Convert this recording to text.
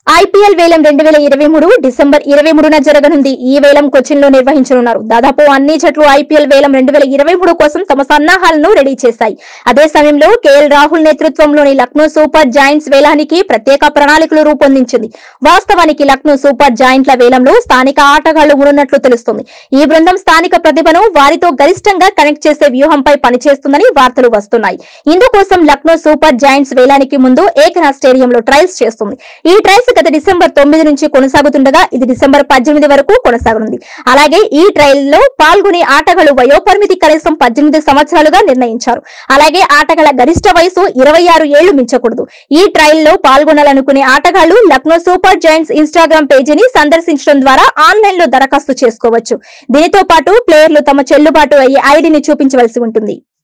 IPL వేలం రెండు వేల ఇరవై మూడు డిసెంబర్ ఇరవై మూడున జరగనుంది ఈ వేలం కొచ్చిన్ లో నిర్వహించనున్నారు దాదాపు అన్ని జట్లు ఐపీఎల్ వేలం రెండు వేల ఇరవై మూడు కోసం తమ సన్నాహాలను రెడీ చేశాయి అదే సమయంలో కేఎల్ రాహుల్ నేతృత్వంలోని లక్నో సూపర్ జాయింట్స్ వేలానికి ప్రత్యేక ప్రణాళికలు రూపొందించింది వాస్తవానికి లక్నో సూపర్ జాయింట్ల వేలంలో స్థానిక ఆటగాళ్లు ఉన్నట్లు తెలుస్తుంది ఈ బృందం స్థానిక ప్రతిభను వారితో గరిష్టంగా కనెక్ట్ చేసే వ్యూహంపై పనిచేస్తుందని వార్తలు వస్తున్నాయి ఇందుకోసం లక్నో సూపర్ జాయింట్స్ వేలానికి ముందు ఏకనాథ్ స్టేడియంలో ట్రయల్స్ చేస్తుంది ఈ ట్రయల్స్ గత డిసెంబర్ తొమ్మిది నుంచి కొనసాగుతుండగా ఇది డిసెంబర్ పద్దెనిమిది వరకు కొనసాగనుంది అలాగే ఈ ట్రయల్ లో పాల్గొనే ఆటగాళ్లు వయోపరిమితి కనీసం పద్దెనిమిది సంవత్సరాలుగా నిర్ణయించారు అలాగే ఆటగాళ్ల గరిష్ట వయసు ఇరవై ఆరు ఏళ్లు మించకూడదు ఈ ట్రయల్ లో పాల్గొనాలనుకునే ఆటగాళ్లు లక్నో సూపర్ జాయింట్స్ ఇన్స్టాగ్రామ్ పేజీని సందర్శించడం ద్వారా ఆన్లైన్ లో దరఖాస్తు చేసుకోవచ్చు దీనితో పాటు ప్లేయర్లు తమ చెల్లుబాటు అయ్యే ఐడిని చూపించవలసి ఉంటుంది